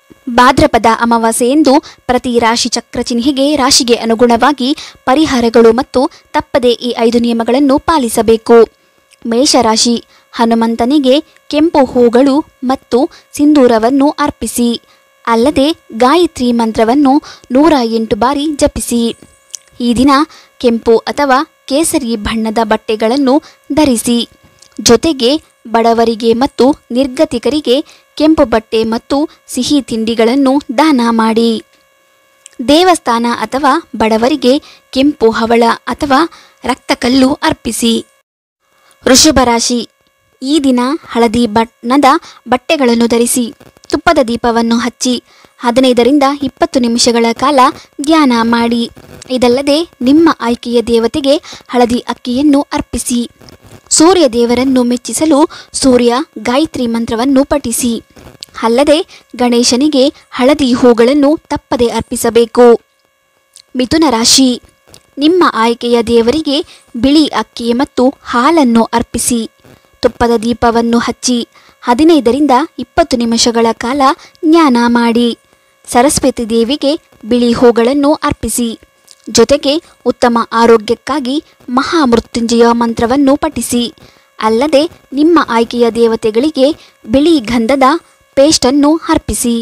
ಭಾದ್ರಪದ ಅಮಾವಾಸ್ಯೆಯಂದು ಪ್ರತಿ ರಾಶಿ ಚಕ್ರ ಚಿಹ್ನೆಗೆ ರಾಶಿಗೆ ಅನುಗುಣವಾಗಿ ಪರಿಹಾರಗಳು ಮತ್ತು ತಪ್ಪದೆ ಈ ಐದು ನಿಯಮಗಳನ್ನು ಪಾಲಿಸಬೇಕು ಮೇಷರಾಶಿ ಹನುಮಂತನಿಗೆ ಕೆಂಪು ಹೂಗಳು ಮತ್ತು ಸಿಂಧೂರವನ್ನು ಅರ್ಪಿಸಿ ಅಲ್ಲದೆ ಗಾಯತ್ರಿ ಮಂತ್ರವನ್ನು ನೂರ ಎಂಟು ಬಾರಿ ಜಪಿಸಿ ಈ ದಿನ ಕೆಂಪು ಅಥವಾ ಕೇಸರಿ ಬಣ್ಣದ ಬಟ್ಟೆಗಳನ್ನು ಧರಿಸಿ ಜೊತೆಗೆ ಬಡವರಿಗೆ ಮತ್ತು ನಿರ್ಗತಿಕರಿಗೆ ಕೆಂಪು ಬಟ್ಟೆ ಮತ್ತು ಸಿಹಿ ತಿಂಡಿಗಳನ್ನು ದಾನ ಮಾಡಿ ದೇವಸ್ಥಾನ ಅಥವಾ ಬಡವರಿಗೆ ಕೆಂಪು ಹವಳ ಅಥವಾ ರಕ್ತಕಲ್ಲು ಅರ್ಪಿಸಿ ವೃಷಭ ರಾಶಿ ಈ ದಿನ ಹಳದಿ ಬಣ್ಣದ ಬಟ್ಟೆಗಳನ್ನು ಧರಿಸಿ ತುಪ್ಪದ ದೀಪವನ್ನು ಹಚ್ಚಿ ಹದಿನೈದರಿಂದ ಇಪ್ಪತ್ತು ನಿಮಿಷಗಳ ಕಾಲ ಧ್ಯಾನ ಮಾಡಿ ಇದಲ್ಲದೆ ನಿಮ್ಮ ಆಯ್ಕೆಯ ದೇವತೆಗೆ ಹಳದಿ ಅಕ್ಕಿಯನ್ನು ಅರ್ಪಿಸಿ ಸೂರ್ಯ ದೇವರನ್ನು ಮೆಚ್ಚಿಸಲು ಸೂರ್ಯ ಗಾಯತ್ರಿ ಮಂತ್ರವನ್ನು ಪಠಿಸಿ ಅಲ್ಲದೆ ಗಣೇಶನಿಗೆ ಹಳದಿ ಹೂಗಳನ್ನು ತಪ್ಪದೆ ಅರ್ಪಿಸಬೇಕು ಮಿಥುನ ರಾಶಿ ನಿಮ್ಮ ಆಯ್ಕೆಯ ದೇವರಿಗೆ ಬಿಳಿ ಅಕ್ಕಿ ಮತ್ತು ಹಾಲನ್ನು ಅರ್ಪಿಸಿ ತುಪ್ಪದ ದೀಪವನ್ನು ಹಚ್ಚಿ ಹದಿನೈದರಿಂದ ಇಪ್ಪತ್ತು ನಿಮಿಷಗಳ ಕಾಲ ಜ್ಞಾನ ಮಾಡಿ ಸರಸ್ವತಿ ದೇವಿಗೆ ಬಿಳಿ ಹೂಗಳನ್ನು ಅರ್ಪಿಸಿ ಜೊತೆಗೆ ಉತ್ತಮ ಆರೋಗ್ಯಕ್ಕಾಗಿ ಮಹಾಮೃತ್ಯುಂಜಯ ಮಂತ್ರವನ್ನು ಪಠಿಸಿ ಅಲ್ಲದೆ ನಿಮ್ಮ ಆಯ್ಕೆಯ ದೇವತೆಗಳಿಗೆ ಬಿಳಿ ಗಂಧದ ಪೇಸ್ಟನ್ನು ಅರ್ಪಿಸಿ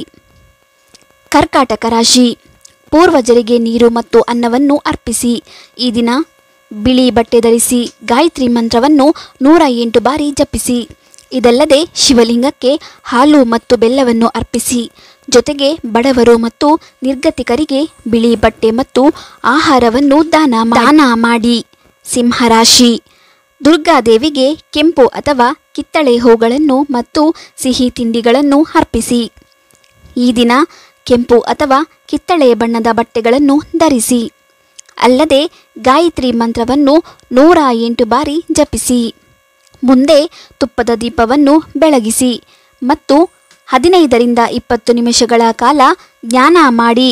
ಕರ್ಕಾಟಕ ರಾಶಿ ಪೂರ್ವಜರಿಗೆ ನೀರು ಮತ್ತು ಅನ್ನವನ್ನು ಅರ್ಪಿಸಿ ಈ ದಿನ ಬಿಳಿ ಬಟ್ಟೆ ಧರಿಸಿ ಗಾಯತ್ರಿ ಮಂತ್ರವನ್ನು ನೂರ ಎಂಟು ಬಾರಿ ಜಪಿಸಿ ಇದಲ್ಲದೆ ಶಿವಲಿಂಗಕ್ಕೆ ಹಾಲು ಮತ್ತು ಬೆಲ್ಲವನ್ನು ಅರ್ಪಿಸಿ ಜೊತೆಗೆ ಬಡವರು ಮತ್ತು ನಿರ್ಗತಿಕರಿಗೆ ಬಿಳಿ ಬಟ್ಟೆ ಮತ್ತು ಆಹಾರವನ್ನು ದಾನ ದಾನ ಮಾಡಿ ಸಿಂಹರಾಶಿ ದುರ್ಗಾದೇವಿಗೆ ಕೆಂಪು ಅಥವಾ ಕಿತ್ತಳೆ ಹೂಗಳನ್ನು ಮತ್ತು ಸಿಹಿ ತಿಂಡಿಗಳನ್ನು ಅರ್ಪಿಸಿ ಈ ದಿನ ಕೆಂಪು ಅಥವಾ ಕಿತ್ತಳೆ ಬಣ್ಣದ ಬಟ್ಟೆಗಳನ್ನು ಧರಿಸಿ ಅಲ್ಲದೆ ಗಾಯತ್ರಿ ಮಂತ್ರವನ್ನು ನೂರ ಎಂಟು ಬಾರಿ ಜಪಿಸಿ ಮುಂದೆ ತುಪ್ಪದ ದೀಪವನ್ನು ಬೆಳಗಿಸಿ ಮತ್ತು ಹದಿನೈದರಿಂದ ಇಪ್ಪತ್ತು ನಿಮಿಷಗಳ ಕಾಲ ಧ್ಯಾನ ಮಾಡಿ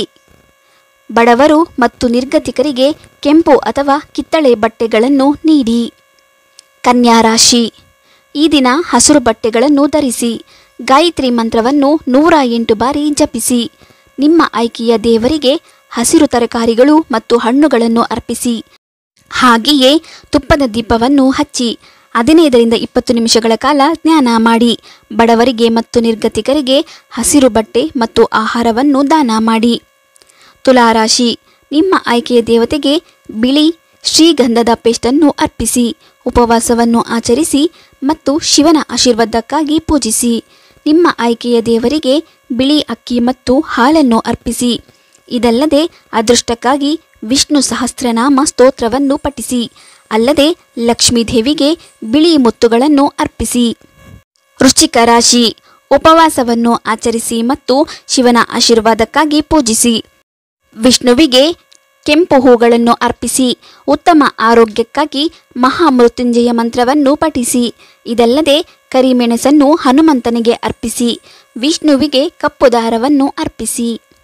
ಬಡವರು ಮತ್ತು ನಿರ್ಗತಿಕರಿಗೆ ಕೆಂಪು ಅಥವಾ ಕಿತ್ತಳೆ ಬಟ್ಟೆಗಳನ್ನು ನೀಡಿ ಕನ್ಯಾ ರಾಶಿ ಈ ದಿನ ಹಸಿರು ಬಟ್ಟೆಗಳನ್ನು ಧರಿಸಿ ಗಾಯತ್ರಿ ಮಂತ್ರವನ್ನು ನೂರ ಎಂಟು ಬಾರಿ ಜಪಿಸಿ ನಿಮ್ಮ ಆಯ್ಕೆಯ ದೇವರಿಗೆ ಹಸಿರು ತರಕಾರಿಗಳು ಮತ್ತು ಹಣ್ಣುಗಳನ್ನು ಅರ್ಪಿಸಿ ಹಾಗೆಯೇ ತುಪ್ಪದ ದೀಪವನ್ನು ಹಚ್ಚಿ ಹದಿನೈದರಿಂದ ಇಪ್ಪತ್ತು ನಿಮಿಷಗಳ ಕಾಲ ಜ್ಞಾನ ಮಾಡಿ ಬಡವರಿಗೆ ಮತ್ತು ನಿರ್ಗತಿಕರಿಗೆ ಹಸಿರು ಬಟ್ಟೆ ಮತ್ತು ಆಹಾರವನ್ನು ದಾನ ಮಾಡಿ ತುಲಾರಾಶಿ ನಿಮ್ಮ ಆಯ್ಕೆಯ ದೇವತೆಗೆ ಬಿಳಿ ಶ್ರೀಗಂಧದ ಪೇಸ್ಟನ್ನು ಅರ್ಪಿಸಿ ಉಪವಾಸವನ್ನು ಆಚರಿಸಿ ಮತ್ತು ಶಿವನ ಆಶೀರ್ವಾದಕ್ಕಾಗಿ ಪೂಜಿಸಿ ನಿಮ್ಮ ಆಯ್ಕೆಯ ದೇವರಿಗೆ ಬಿಳಿ ಅಕ್ಕಿ ಮತ್ತು ಹಾಲನ್ನು ಅರ್ಪಿಸಿ ಇದಲ್ಲದೆ ಅದೃಷ್ಟಕ್ಕಾಗಿ ವಿಷ್ಣು ಸಹಸ್ರನಾಮ ಸ್ತೋತ್ರವನ್ನು ಪಠಿಸಿ ಅಲ್ಲದೆ ಲಕ್ಷ್ಮೀ ದೇವಿಗೆ ಬಿಳಿ ಮುತ್ತುಗಳನ್ನು ಅರ್ಪಿಸಿ ವೃಶ್ಚಿಕ ರಾಶಿ ಉಪವಾಸವನ್ನು ಆಚರಿಸಿ ಮತ್ತು ಶಿವನ ಆಶೀರ್ವಾದಕ್ಕಾಗಿ ಪೂಜಿಸಿ ವಿಷ್ಣುವಿಗೆ ಕೆಂಪು ಹೂಗಳನ್ನು ಅರ್ಪಿಸಿ ಉತ್ತಮ ಆರೋಗ್ಯಕ್ಕಾಗಿ ಮಹಾಮೃತ್ಯುಂಜಯ ಮಂತ್ರವನ್ನು ಪಠಿಸಿ ಇದಲ್ಲದೆ ಕರಿಮೆಣಸನ್ನು ಹನುಮಂತನಿಗೆ ಅರ್ಪಿಸಿ ವಿಷ್ಣುವಿಗೆ ಕಪ್ಪು ದಾರವನ್ನು ಅರ್ಪಿಸಿ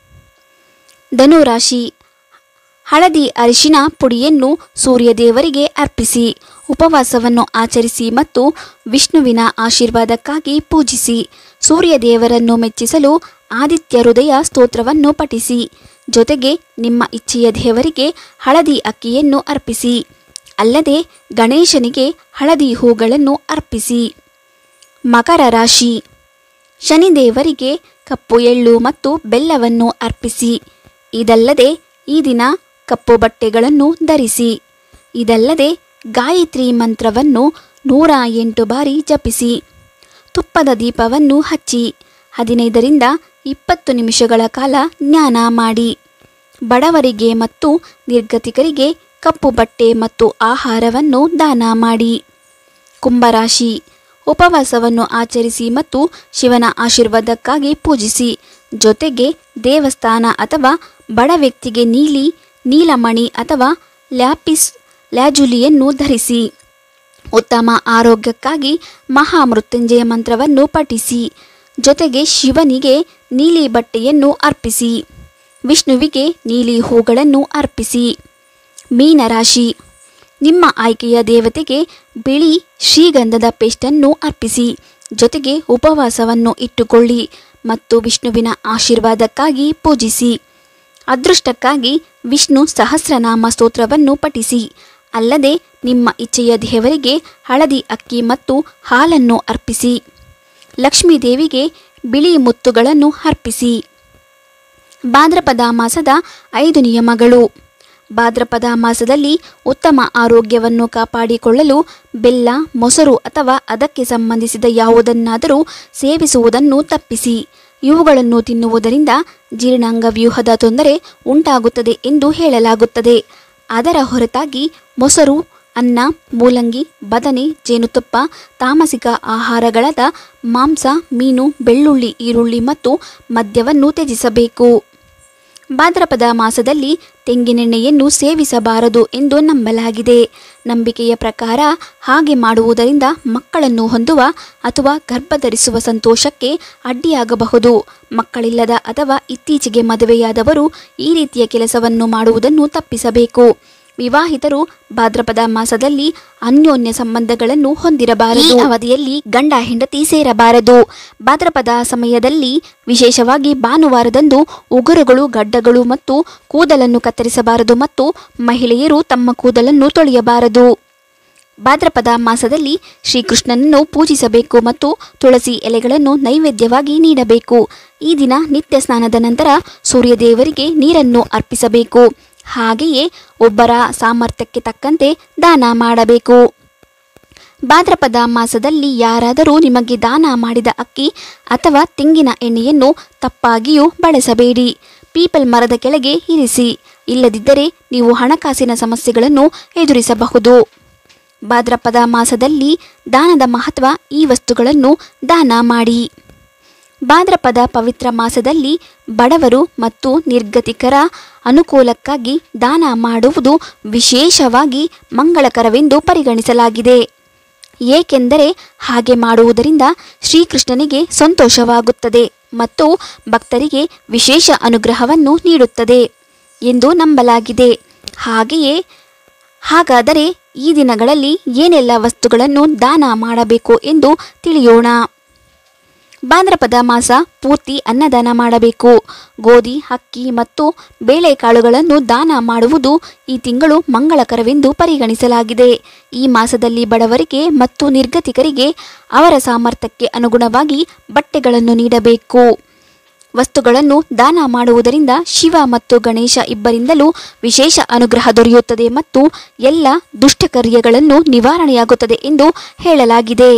ಧನುರಾಶಿ ಹಳದಿ ಅರಿಶಿನ ಪುಡಿಯನ್ನು ಸೂರ್ಯದೇವರಿಗೆ ಅರ್ಪಿಸಿ ಉಪವಾಸವನ್ನು ಆಚರಿಸಿ ಮತ್ತು ವಿಷ್ಣುವಿನ ಆಶೀರ್ವಾದಕ್ಕಾಗಿ ಪೂಜಿಸಿ ಸೂರ್ಯದೇವರನ್ನು ಮೆಚ್ಚಿಸಲು ಆದಿತ್ಯ ಹೃದಯ ಸ್ತೋತ್ರವನ್ನು ಪಠಿಸಿ ಜೊತೆಗೆ ನಿಮ್ಮ ಇಚ್ಛೆಯ ದೇವರಿಗೆ ಹಳದಿ ಅಕ್ಕಿಯನ್ನು ಅರ್ಪಿಸಿ ಅಲ್ಲದೆ ಗಣೇಶನಿಗೆ ಹಳದಿ ಹೂಗಳನ್ನು ಅರ್ಪಿಸಿ ಮಕರ ರಾಶಿ ಶನಿದೇವರಿಗೆ ಕಪ್ಪು ಎಳ್ಳು ಮತ್ತು ಬೆಲ್ಲವನ್ನು ಅರ್ಪಿಸಿ ಇದಲ್ಲದೆ ಈ ದಿನ ಕಪ್ಪು ಬಟ್ಟೆಗಳನ್ನು ಧರಿಸಿ ಇದಲ್ಲದೆ ಗಾಯತ್ರಿ ಮಂತ್ರವನ್ನು ನೂರ ಎಂಟು ಬಾರಿ ಜಪಿಸಿ ತುಪ್ಪದ ದೀಪವನ್ನು ಹಚ್ಚಿ ಹದಿನೈದರಿಂದ ಇಪ್ಪತ್ತು ನಿಮಿಷಗಳ ಕಾಲ ಜ್ಞಾನ ಮಾಡಿ ಬಡವರಿಗೆ ಮತ್ತು ನಿರ್ಗತಿಕರಿಗೆ ಕಪ್ಪು ಬಟ್ಟೆ ಮತ್ತು ಆಹಾರವನ್ನು ದಾನ ಮಾಡಿ ಕುಂಭರಾಶಿ ಉಪವಾಸವನ್ನು ಆಚರಿಸಿ ಮತ್ತು ಶಿವನ ಆಶೀರ್ವಾದಕ್ಕಾಗಿ ಪೂಜಿಸಿ ಜೊತೆಗೆ ದೇವಸ್ಥಾನ ಅಥವಾ ಬಡ ವ್ಯಕ್ತಿಗೆ ನೀಲಿ ನೀಲಮಣಿ ಅಥವಾ ಲ್ಯಾಪಿಸ್ ಲ್ಯಾಜುಲಿಯನ್ನು ಧರಿಸಿ ಉತ್ತಮ ಆರೋಗ್ಯಕ್ಕಾಗಿ ಮಹಾಮೃತ್ಯುಂಜಯ ಮಂತ್ರವನ್ನು ಪಠಿಸಿ ಜೊತೆಗೆ ಶಿವನಿಗೆ ನೀಲಿ ಬಟ್ಟೆಯನ್ನು ಅರ್ಪಿಸಿ ವಿಷ್ಣುವಿಗೆ ನೀಲಿ ಹೂಗಳನ್ನು ಅರ್ಪಿಸಿ ಮೀನರಾಶಿ ನಿಮ್ಮ ಆಯ್ಕೆಯ ದೇವತೆಗೆ ಬಿಳಿ ಶ್ರೀಗಂಧದ ಪೇಸ್ಟನ್ನು ಅರ್ಪಿಸಿ ಜೊತೆಗೆ ಉಪವಾಸವನ್ನು ಇಟ್ಟುಕೊಳ್ಳಿ ಮತ್ತು ವಿಷ್ಣುವಿನ ಆಶೀರ್ವಾದಕ್ಕಾಗಿ ಪೂಜಿಸಿ ಅದೃಷ್ಟಕ್ಕಾಗಿ ವಿಷ್ಣು ಸಹಸ್ರನಾಮ ಸ್ತೋತ್ರವನ್ನು ಪಠಿಸಿ ಅಲ್ಲದೆ ನಿಮ್ಮ ಇಚ್ಛೆಯ ದೇವರಿಗೆ ಹಳದಿ ಅಕ್ಕಿ ಮತ್ತು ಹಾಲನ್ನು ಅರ್ಪಿಸಿ ಲಕ್ಷ್ಮೀ ದೇವಿಗೆ ಬಿಳಿ ಮುತ್ತುಗಳನ್ನು ಅರ್ಪಿಸಿ ಭಾದ್ರಪದ ಮಾಸದ ಐದು ನಿಯಮಗಳು ಭಾದ್ರಪದ ಮಾಸದಲ್ಲಿ ಉತ್ತಮ ಆರೋಗ್ಯವನ್ನು ಕಾಪಾಡಿಕೊಳ್ಳಲು ಬೆಲ್ಲ ಮೊಸರು ಅಥವಾ ಅದಕ್ಕೆ ಸಂಬಂಧಿಸಿದ ಯಾವುದನ್ನಾದರೂ ಸೇವಿಸುವುದನ್ನು ತಪ್ಪಿಸಿ ಇವುಗಳನ್ನು ತಿನ್ನುವುದರಿಂದ ಜೀರ್ಣಾಂಗ ವ್ಯೂಹದ ತೊಂದರೆ ಉಂಟಾಗುತ್ತದೆ ಎಂದು ಹೇಳಲಾಗುತ್ತದೆ ಅದರ ಹೊರತಾಗಿ ಮೊಸರು ಅನ್ನ ಮೂಲಂಗಿ ಬದನೆ ಜೇನುತುಪ್ಪ ತಾಮಸಿಕ ಆಹಾರಗಳಾದ ಮಾಂಸ ಮೀನು ಬೆಳ್ಳುಳ್ಳಿ ಈರುಳ್ಳಿ ಮತ್ತು ಮದ್ಯವನ್ನು ತ್ಯಜಿಸಬೇಕು ಭಾದ್ರಪದ ಮಾಸದಲ್ಲಿ ತೆಂಗಿನೆಣ್ಣೆಯನ್ನು ಸೇವಿಸಬಾರದು ಎಂದು ನಂಬಲಾಗಿದೆ ನಂಬಿಕೆಯ ಪ್ರಕಾರ ಹಾಗೆ ಮಾಡುವುದರಿಂದ ಮಕ್ಕಳನ್ನು ಹೊಂದುವ ಅಥವಾ ಗರ್ಭಧರಿಸುವ ಸಂತೋಷಕ್ಕೆ ಅಡ್ಡಿಯಾಗಬಹುದು ಮಕ್ಕಳಿಲ್ಲದ ಅಥವಾ ಇತ್ತೀಚೆಗೆ ಮದುವೆಯಾದವರು ಈ ರೀತಿಯ ಕೆಲಸವನ್ನು ಮಾಡುವುದನ್ನು ತಪ್ಪಿಸಬೇಕು ವಿವಾಹಿತರು ಭಾದ್ರಪದ ಮಾಸದಲ್ಲಿ ಅನ್ಯೋನ್ಯ ಸಂಬಂಧಗಳನ್ನು ಹೊಂದಿರಬಾರದು ಈ ಅವಧಿಯಲ್ಲಿ ಗಂಡ ಹೆಂಡತಿ ಸೇರಬಾರದು ಭಾದ್ರಪದ ಸಮಯದಲ್ಲಿ ವಿಶೇಷವಾಗಿ ಭಾನುವಾರದಂದು ಉಗುರುಗಳು ಗಡ್ಡಗಳು ಮತ್ತು ಕೂದಲನ್ನು ಕತ್ತರಿಸಬಾರದು ಮತ್ತು ಮಹಿಳೆಯರು ತಮ್ಮ ಕೂದಲನ್ನು ತೊಳೆಯಬಾರದು ಭಾದ್ರಪದ ಮಾಸದಲ್ಲಿ ಶ್ರೀಕೃಷ್ಣನನ್ನು ಪೂಜಿಸಬೇಕು ಮತ್ತು ತುಳಸಿ ಎಲೆಗಳನ್ನು ನೈವೇದ್ಯವಾಗಿ ನೀಡಬೇಕು ಈ ದಿನ ನಿತ್ಯ ಸ್ನಾನದ ನಂತರ ಸೂರ್ಯದೇವರಿಗೆ ನೀರನ್ನು ಅರ್ಪಿಸಬೇಕು ಹಾಗೆಯೇ ಒಬ್ಬರ ಸಾಮರ್ಥ್ಯಕ್ಕೆ ತಕ್ಕಂತೆ ದಾನ ಮಾಡಬೇಕು ಭಾದ್ರಪದ ಮಾಸದಲ್ಲಿ ಯಾರಾದರೂ ನಿಮಗೆ ದಾನ ಮಾಡಿದ ಅಕ್ಕಿ ಅಥವಾ ತೆಂಗಿನ ಎಣ್ಣೆಯನ್ನು ತಪ್ಪಾಗಿಯೂ ಬಳಸಬೇಡಿ ಪೀಪಲ್ ಮರದ ಕೆಳಗೆ ಇರಿಸಿ ಇಲ್ಲದಿದ್ದರೆ ನೀವು ಹಣಕಾಸಿನ ಸಮಸ್ಯೆಗಳನ್ನು ಎದುರಿಸಬಹುದು ಭಾದ್ರಪದ ಮಾಸದಲ್ಲಿ ದಾನದ ಮಹತ್ವ ಈ ವಸ್ತುಗಳನ್ನು ದಾನ ಮಾಡಿ ಭಾದ್ರಪದ ಪವಿತ್ರ ಮಾಸದಲ್ಲಿ ಬಡವರು ಮತ್ತು ನಿರ್ಗತಿಕರ ಅನುಕೂಲಕ್ಕಾಗಿ ದಾನ ಮಾಡುವುದು ವಿಶೇಷವಾಗಿ ಮಂಗಳಕರವೆಂದು ಪರಿಗಣಿಸಲಾಗಿದೆ ಏಕೆಂದರೆ ಹಾಗೆ ಮಾಡುವುದರಿಂದ ಶ್ರೀಕೃಷ್ಣನಿಗೆ ಸಂತೋಷವಾಗುತ್ತದೆ ಮತ್ತು ಭಕ್ತರಿಗೆ ವಿಶೇಷ ಅನುಗ್ರಹವನ್ನು ನೀಡುತ್ತದೆ ಎಂದು ನಂಬಲಾಗಿದೆ ಹಾಗೆಯೇ ಹಾಗಾದರೆ ಈ ದಿನಗಳಲ್ಲಿ ಏನೆಲ್ಲ ವಸ್ತುಗಳನ್ನು ದಾನ ಮಾಡಬೇಕು ಎಂದು ತಿಳಿಯೋಣ ಭಾದ್ರಪದ ಮಾಸ ಪೂರ್ತಿ ಅನ್ನದಾನ ಮಾಡಬೇಕು ಗೋಧಿ ಅಕ್ಕಿ ಮತ್ತು ಬೇಳೆಕಾಳುಗಳನ್ನು ದಾನ ಮಾಡುವುದು ಈ ತಿಂಗಳು ಮಂಗಳಕರವೆಂದು ಪರಿಗಣಿಸಲಾಗಿದೆ ಈ ಮಾಸದಲ್ಲಿ ಬಡವರಿಗೆ ಮತ್ತು ನಿರ್ಗತಿಕರಿಗೆ ಅವರ ಸಾಮರ್ಥ್ಯಕ್ಕೆ ಅನುಗುಣವಾಗಿ ಬಟ್ಟೆಗಳನ್ನು ನೀಡಬೇಕು ವಸ್ತುಗಳನ್ನು ದಾನ ಮಾಡುವುದರಿಂದ ಶಿವ ಮತ್ತು ಗಣೇಶ ಇಬ್ಬರಿಂದಲೂ ವಿಶೇಷ ಅನುಗ್ರಹ ದೊರೆಯುತ್ತದೆ ಮತ್ತು ಎಲ್ಲ ದುಷ್ಟಕಾರ್ಯಗಳನ್ನು ನಿವಾರಣೆಯಾಗುತ್ತದೆ ಎಂದು ಹೇಳಲಾಗಿದೆ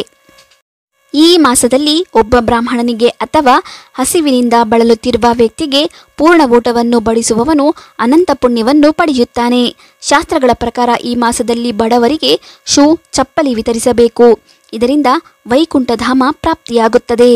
ಈ ಮಾಸದಲ್ಲಿ ಒಬ್ಬ ಬ್ರಾಹ್ಮಣನಿಗೆ ಅಥವಾ ಹಸಿವಿನಿಂದ ಬಳಲುತ್ತಿರುವ ವ್ಯಕ್ತಿಗೆ ಪೂರ್ಣ ಊಟವನ್ನು ಬಡಿಸುವವನು ಅನಂತ ಪುಣ್ಯವನ್ನು ಪಡೆಯುತ್ತಾನೆ ಶಾಸ್ತ್ರಗಳ ಪ್ರಕಾರ ಈ ಮಾಸದಲ್ಲಿ ಬಡವರಿಗೆ ಶೂ ಚಪ್ಪಲಿ ವಿತರಿಸಬೇಕು ಇದರಿಂದ ವೈಕುಂಠಧಾಮ ಪ್ರಾಪ್ತಿಯಾಗುತ್ತದೆ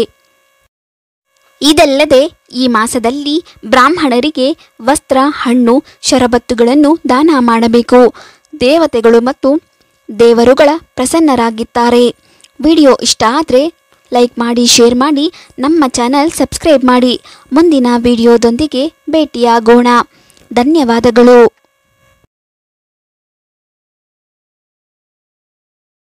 ಇದಲ್ಲದೆ ಈ ಮಾಸದಲ್ಲಿ ಬ್ರಾಹ್ಮಣರಿಗೆ ವಸ್ತ್ರ ಹಣ್ಣು ಶರಬತ್ತುಗಳನ್ನು ದಾನ ಮಾಡಬೇಕು ದೇವತೆಗಳು ಮತ್ತು ದೇವರುಗಳ ಪ್ರಸನ್ನರಾಗಿದ್ದಾರೆ ವಿಡಿಯೋ ಇಷ್ಟ ಆದರೆ ಲೈಕ್ ಮಾಡಿ ಶೇರ್ ಮಾಡಿ ನಮ್ಮ ಚಾನಲ್ ಸಬ್ಸ್ಕ್ರೈಬ್ ಮಾಡಿ ಮುಂದಿನ ವಿಡಿಯೋದೊಂದಿಗೆ ಭೇಟಿಯಾಗೋಣ ಧನ್ಯವಾದಗಳು